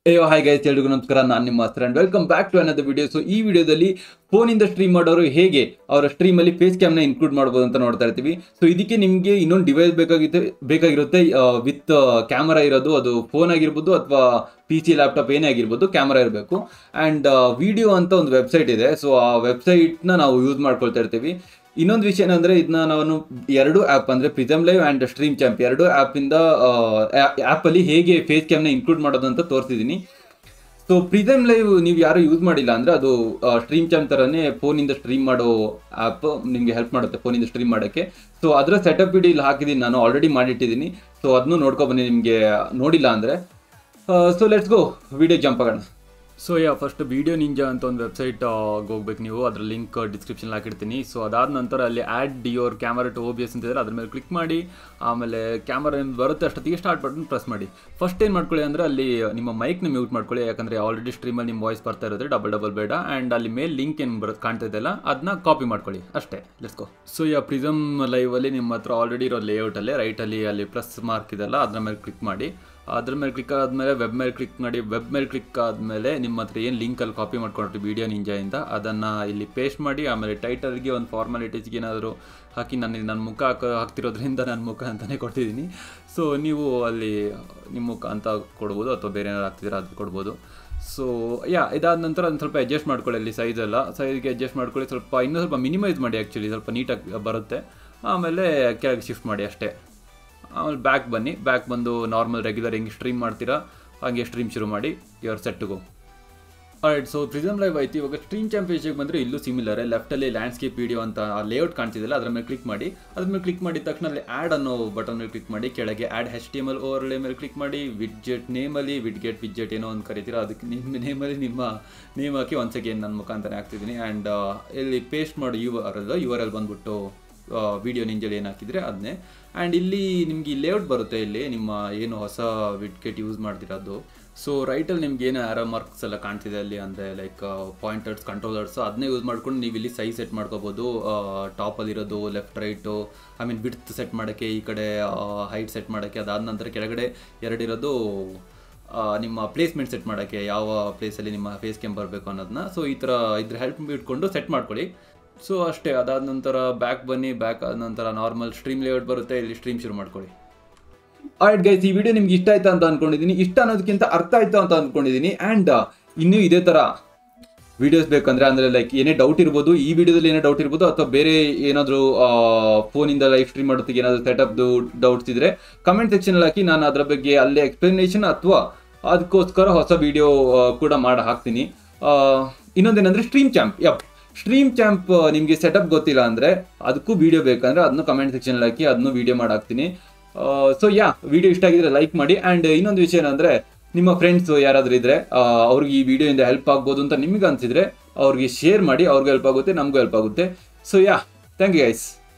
ಏಯೋ hi guys ಎಲ್ರಿಗೂ ನಮಸ್ಕಾರ ನಾನು ನಿಮ್ಮ ಹತ್ರ and welcome back to another video so ಈ ವಿಡಿಯೋದಲ್ಲಿ ಫೋನಿಂದ ಸ್ಟ್ರೀಮ್ ಮಾಡೋರು ಹೇಗೆ ಅವರ ಸ್ಟ್ರೀಮಲ್ಲಿ ಫೇಸ್ ಕ್ಯಾಮ್ನ ಇನ್ಕ್ಲೂಡ್ ಮಾಡ್ಬೋದು ಅಂತ ನೋಡ್ತಾ ಇರ್ತೀವಿ ಸೊ ಇದಕ್ಕೆ ನಿಮಗೆ ಇನ್ನೊಂದು ಡಿವೈಸ್ ಬೇಕಾಗಿತ್ತು ಬೇಕಾಗಿರುತ್ತೆ ವಿತ್ ಕ್ಯಾಮರಾ ಇರೋದು ಅದು ಫೋನ್ ಆಗಿರ್ಬೋದು ಅಥವಾ ಪಿ ಸಿ ಲ್ಯಾಪ್ಟಾಪ್ ಏನೇ ಆಗಿರ್ಬೋದು ಕ್ಯಾಮರಾ ಇರಬೇಕು ಆ್ಯಂಡ್ ವಿಡಿಯೋ ಅಂತ ಒಂದು ವೆಬ್ಸೈಟ್ ಇದೆ ಸೊ ಆ ವೆಬ್ಸೈಟ್ನ ನಾವು ಯೂಸ್ ಮಾಡ್ಕೊಳ್ತಾ ಇರ್ತೀವಿ ಇನ್ನೊಂದು ವಿಷಯ ಏನಂದ್ರೆ ಇದನ್ನ ನಾನು ಎರಡು ಆ್ಯಪ್ ಅಂದರೆ ಪ್ರಿಸಮ್ ಲೈವ್ ಆ್ಯಂಡ್ ಸ್ಟ್ರೀಮ್ ಚಾಂಪ್ ಎರಡು ಆ್ಯಪಿಂದ ಆ್ಯಪಲ್ಲಿ ಹೇಗೆ ಫೇಸ್ ಕ್ಯಾಮ್ನ ಇನ್ಕ್ಲೂಡ್ ಮಾಡೋದು ಅಂತ ತೋರಿಸಿದ್ದೀನಿ ಸೊ ಪ್ರಿಸಮ್ ಲೈವ್ ನೀವು ಯಾರು ಯೂಸ್ ಮಾಡಿಲ್ಲ ಅಂದರೆ ಅದು ಸ್ಟ್ರೀಮ್ ಚಾಂಪ್ ಥರನೇ ಫೋನಿಂದ ಸ್ಟ್ರೀಮ್ ಮಾಡೋ ಆ್ಯಪ್ ನಿಮಗೆ ಹೆಲ್ಪ್ ಮಾಡುತ್ತೆ ಫೋನಿಂದ ಸ್ಟ್ರೀಮ್ ಮಾಡೋಕ್ಕೆ ಸೊ ಅದರ ಸೆಟಪ್ ವಿಡಿಯೋ ಇಲ್ಲಿ ಹಾಕಿದ್ದೀನಿ ನಾನು ಆಲ್ರೆಡಿ ಮಾಡಿಟ್ಟಿದ್ದೀನಿ ಸೊ ಅದನ್ನು ನೋಡ್ಕೊಬನ್ನಿ ನಿಮಗೆ ನೋಡಿಲ್ಲ ಅಂದರೆ so let's go video jump ಆಗೋಣ so yeah first video Ninja ಅಂತ ಒಂದು ವೆಬ್ಸೈಟ್ ಹೋಗ್ಬೇಕು ನೀವು ಅದ್ರ ಲಿಂಕ್ ಡಿಸ್ಕ್ರಿಪ್ಷನ್ ಹಾಕಿರ್ತೀನಿ ಸೊ ಅದಾದ ನಂತರ ಅಲ್ಲಿ add your camera to O B S ಅಂತಿದ್ರೆ ಅದ್ರ ಮೇಲೆ ಕ್ಲಿಕ್ ಮಾಡಿ ಆಮೇಲೆ ಕ್ಯಾಮರಾ ಏನು ಬರುತ್ತೆ ಅಷ್ಟೊತ್ತಿಗೆ ಸ್ಟಾರ್ಟ್ ಬಟನ್ ಪ್ರೆಸ್ ಮಾಡಿ ಫಸ್ಟ್ ಏನು ಮಾಡ್ಕೊಳ್ಳಿ ಅಂದರೆ ಅಲ್ಲಿ ನಿಮ್ಮ ಮೈಕ್ನ ಮ್ಯೂಟ್ ಮಾಡ್ಕೊಳ್ಳಿ ಯಾಕಂದರೆ ಆಲ್ರೆಡಿ ಸ್ಟ್ರೀಮಲ್ಲಿ ನಿಮ್ಮ ವಾಯ್ಸ್ ಬರ್ತಾ ಇರೋದ್ರೆ ಡಬಲ್ ಡಬಲ್ ಬೇಡ ಆ್ಯಂಡ್ ಅಲ್ಲಿ ಮೇಲೆ ಲಿಂಕ್ ಏನು ಬರುತ್ತೆ ಕಾಣ್ತಾ ಇದೆಯಲ್ಲ ಅದನ್ನ ಕಾಪಿ ಮಾಡ್ಕೊಳ್ಳಿ ಅಷ್ಟೇ ಲೆಟ್ಸ್ಕೋ ಸೊ ಯಾ ಪ್ರಿಸಮ್ ಲೈವಲ್ಲಿ ನಿಮ್ಮ ಹತ್ರ ಆಲ್ರೆಡಿ ಇರೋ ಲೇಔಟಲ್ಲಿ ರೈಟಲ್ಲಿ ಅಲ್ಲಿ ಪ್ಲಸ್ ಮಾರ್ಕ್ ಇದೆಲ್ಲ ಅದ್ರ ಮೇಲೆ ಕ್ಲಿಕ್ ಮಾಡಿ ಅದ್ರ ಮೇಲೆ ಕ್ಲಿಕ್ ಆದಮೇಲೆ ವೆಬ್ ಮೇಲೆ ಕ್ಲಿಕ್ ಮಾಡಿ ವೆಬ್ ಮೇಲೆ ಕ್ಲಿಕ್ ಆದಮೇಲೆ ನಿಮ್ಮ ಹತ್ರ ಏನು ಲಿಂಕಲ್ಲಿ ಕಾಪಿ ಮಾಡ್ಕೊಂಡ್ರಿ ವಿಡಿಯೋ ನಿಂಜಾಯಿಂದ ಅದನ್ನು ಇಲ್ಲಿ ಪೇಸ್ಟ್ ಮಾಡಿ ಆಮೇಲೆ ಟೈಟಲ್ಗೆ ಒಂದು ಫಾರ್ಮಾಲಿಟೀಸ್ಗೆ ಏನಾದರೂ ಹಾಕಿ ನನಗೆ ನನ್ನ ಮುಖ ಹಾಕೋ ಹಾಕ್ತಿರೋದ್ರಿಂದ ನನ್ನ ಮುಖ ಅಂತಲೇ ಕೊಡ್ತಿದ್ದೀನಿ ಸೊ ನೀವು ಅಲ್ಲಿ ನಿಮ್ಮ ಮುಖ ಅಂತ ಕೊಡ್ಬೋದು ಅಥವಾ ಬೇರೆ ಏನಾದ್ರು ಹಾಕ್ತಿದ್ರೆ ಅದು ಕೊಡ್ಬೋದು ಸೊ ಯಾ ಇದಾದ ನಂತರ ಒಂದು ಸ್ವಲ್ಪ ಅಡ್ಜಸ್ಟ್ ಮಾಡ್ಕೊಳ್ಳಿ ಅಲ್ಲಿ ಸೈಜ್ ಎಲ್ಲ ಸೈಜ್ಗೆ ಅಡ್ಜಸ್ಟ್ ಮಾಡ್ಕೊಳ್ಳಿ ಸ್ವಲ್ಪ ಇನ್ನೂ ಸ್ವಲ್ಪ ಮಿನಿಮೈಸ್ ಮಾಡಿ ಆ್ಯಕ್ಚುಲಿ ಸ್ವಲ್ಪ ನೀಟಾಗಿ ಬರುತ್ತೆ ಆಮೇಲೆ ಕೆಳಗೆ ಶಿಫ್ಟ್ ಮಾಡಿ ಅಷ್ಟೇ ಆಮೇಲೆ ಬ್ಯಾಕ್ ಬನ್ನಿ ಬ್ಯಾಕ್ ಬಂದು ನಾರ್ಮಲ್ ರೆಗ್ಯುಲರ್ ಹೆಂಗೆ ಸ್ಟ್ರೀಮ್ ಮಾಡ್ತೀರಾ ಹಾಗೆ ಸ್ಟ್ರೀಮ್ ಶುರು ಮಾಡಿ your set go alright so Prism Live ಆಯ್ತು ಇವಾಗ ಸ್ಟ್ರೀಮ್ ಚಾಂಪಿಯನ್ಶಿಪ್ ಬಂದರೆ ಇಲ್ಲೂ ಸಿಮಿಲರ್ ಲೆಫ್ಟಲ್ಲಿ ಲ್ಯಾಂಡ್ಸ್ಕೇಪ್ ವಿಡಿಯೋ ಅಂತ ಆ ಲೇಔಟ್ ಕಾಣ್ತಿದೆಯಲ್ಲ ಅದ್ರ ಮೇಲೆ ಕ್ಲಿಕ್ ಮಾಡಿ ಅದ್ರ ಮೇಲೆ ಕ್ಲಿಕ್ ಮಾಡಿದ ತಕ್ಷಣ ಅಲ್ಲಿ ಆ್ಯಡ್ ಅನ್ನೋ ಬಟನ್ ಮೇಲೆ ಕ್ಲಿಕ್ ಮಾಡಿ ಕೆಳಗೆ add H T M L over ಮೇಲೆ ಕ್ಲಿಕ್ ಮಾಡಿ ವಿಡ್ಜೆಟ್ ನೇಮಲ್ಲಿ ವಿಡ್ಗೆಟ್ ವಿಡ್ಜೆಟ್ ಏನೋ ಒಂದು ಕರಿತೀರಾ ಅದಕ್ಕೆ ನಿಮ್ಮ ನೇಮಲ್ಲಿ ನಿಮ್ಮ ನೇಮ್ ಹಾಕಿ ಒಂದು ಸೆಕೆಂಡ್ ನನ್ನ ಮುಖಾಂತರ ಹಾಕ್ತಿದ್ದೀನಿ ಆ್ಯಂಡ್ ಇಲ್ಲಿ ಪೇಸ್ಟ್ ಮಾಡಿ U R L U R L ಬಂದ್ಬಿಟ್ಟು ವಿಡಿಯೋ ನಿಂಜಲ್ಲಿ ಏನು ಹಾಕಿದರೆ ಅದನ್ನೇ ಆ್ಯಂಡ್ ಇಲ್ಲಿ ನಿಮಗೆ ಈ ಲೇಔಟ್ ಬರುತ್ತೆ ಇಲ್ಲಿ ನಿಮ್ಮ ಏನು ಹೊಸ ವಿಡ್ಗೆಟ್ ಯೂಸ್ ಮಾಡ್ತಿರೋದು ಸೊ ರೈಟಲ್ಲಿ ನಿಮ್ಗೆ ಏನು ಆರೋ ಮಾರ್ಕ್ಸ್ ಎಲ್ಲ ಕಾಣ್ತಿದೆ ಅಲ್ಲಿ ಅಂದರೆ ಲೈಕ್ ಪಾಯಿಂಟರ್ಸ್ ಕಂಟ್ರೋಲರ್ಸ್ ಅದನ್ನೇ ಯೂಸ್ ಮಾಡ್ಕೊಂಡು ನೀವು ಇಲ್ಲಿ ಸೈಜ್ ಸೆಟ್ ಮಾಡ್ಕೋಬೋದು ಟಾಪಲ್ಲಿರೋದು left right I mean width set ಮಾಡೋಕ್ಕೆ ಈ ಕಡೆ ಹೈಟ್ ಸೆಟ್ ಮಾಡೋಕ್ಕೆ ಅದಾದ ನಂತರ ಕೆಳಗಡೆ ಎರಡಿರೋದು ನಿಮ್ಮ ಪ್ಲೇಸ್ಮೆಂಟ್ ಸೆಟ್ ಮಾಡೋಕ್ಕೆ ಯಾವ ಪ್ಲೇಸಲ್ಲಿ ನಿಮ್ಮ ಫೇಸ್ ಕ್ಯಾಮ್ ಬರಬೇಕು ಅನ್ನೋದನ್ನ ಸೊ ಈ ಥರ ಇದ್ರ ಹೆಲ್ಪ್ ಇಟ್ಕೊಂಡು ಸೆಟ್ ಮಾಡ್ಕೊಳ್ಳಿ ಸೊ ಅಷ್ಟೇ ಅದಾದ ನಂತರ ಬ್ಯಾಕ್ ಬನ್ನಿ ಬ್ಯಾಕ್ ಆದ ನಂತರ ನಾರ್ಮಲ್ ಸ್ಟ್ರೀಮ್ ಲೇಔಟ್ ಬರುತ್ತೆ ಇಲ್ಲಿ ಸ್ಟ್ರೀಮ್ ಶುರು ಮಾಡ್ಕೊಳ್ಳಿ ಆಯ್ತು ಗೈಸ್ ಈ ವಿಡಿಯೋ ನಿಮ್ಗೆ ಇಷ್ಟ ಆಯ್ತಾ ಅಂತ ಅನ್ಕೊಂಡಿದ್ದೀನಿ ಇಷ್ಟ ಅನ್ನೋದಕ್ಕಿಂತ ಅರ್ಥ ಆಯ್ತಾ ಅಂತ ಅನ್ಕೊಂಡಿದ್ದೀನಿ ಆ್ಯಂಡ್ ಇನ್ನೂ ಇದೇ ಥರ ವಿಡಿಯೋಸ್ ಬೇಕಂದ್ರೆ ಅಂದರೆ ಲೈಕ್ ಏನೇ ಡೌಟ್ ಇರ್ಬೋದು ಈ ವಿಡಿಯೋದಲ್ಲಿ ಏನೇ ಡೌಟ್ ಇರ್ಬೋದು ಅಥವಾ ಬೇರೆ ಏನಾದರೂ ಫೋನಿಂದ ಲೈವ್ ಸ್ಟ್ರೀಮ್ ಮಾಡೋದಕ್ಕೆ ಏನಾದರೂ ಸೆಟಪ್ದು ಡೌಟ್ಸ್ ಇದ್ದರೆ ಕಮೆಂಟ್ ಸೆಕ್ಷನಲ್ಲಿ ಹಾಕಿ ನಾನು ಅದರ ಬಗ್ಗೆ ಅಲ್ಲೇ ಎಕ್ಸ್ಪ್ಲನೇಷನ್ ಅಥವಾ ಅದಕ್ಕೋಸ್ಕರ ಹೊಸ ವಿಡಿಯೋ ಕೂಡ ಮಾಡಿ ಹಾಕ್ತೀನಿ ಇನ್ನೊಂದೇನೆಂದರೆ StreamChamp yup StreamChamp ನಿಮಗೆ ಸೆಟಪ್ ಗೊತ್ತಿಲ್ಲ ಅಂದರೆ ಅದಕ್ಕೂ ವಿಡಿಯೋ ಬೇಕಂದ್ರೆ ಅದನ್ನು ಕಮೆಂಟ್ ಸೆಕ್ಷನಲ್ಲಿ ಹಾಕಿ ಅದನ್ನು ವಿಡಿಯೋ ಮಾಡಿ ಹಾಕ್ತೀನಿ ಸೊ ಯಾ ವಿಡಿಯೋ ಇಷ್ಟ ಆಗಿದ್ರೆ ಲೈಕ್ ಮಾಡಿ ಆ್ಯಂಡ್ ಇನ್ನೊಂದು ವಿಷಯ ಏನಂದರೆ ನಿಮ್ಮ ಫ್ರೆಂಡ್ಸ್ ಯಾರಾದರೂ ಇದ್ದರೆ ಅವ್ರಿಗೆ ಈ ವಿಡಿಯೋಯಿಂದ ಹೆಲ್ಪ್ ಆಗ್ಬೋದು ಅಂತ ನಿಮಗೆ ಅನಿಸಿದ್ರೆ ಅವ್ರಿಗೆ ಶೇರ್ ಮಾಡಿ ಅವ್ರಿಗೂ ಹೆಲ್ಪ್ ಆಗುತ್ತೆ ನಮಗೂ ಹೆಲ್ಪ್ ಆಗುತ್ತೆ so yeah thank you guys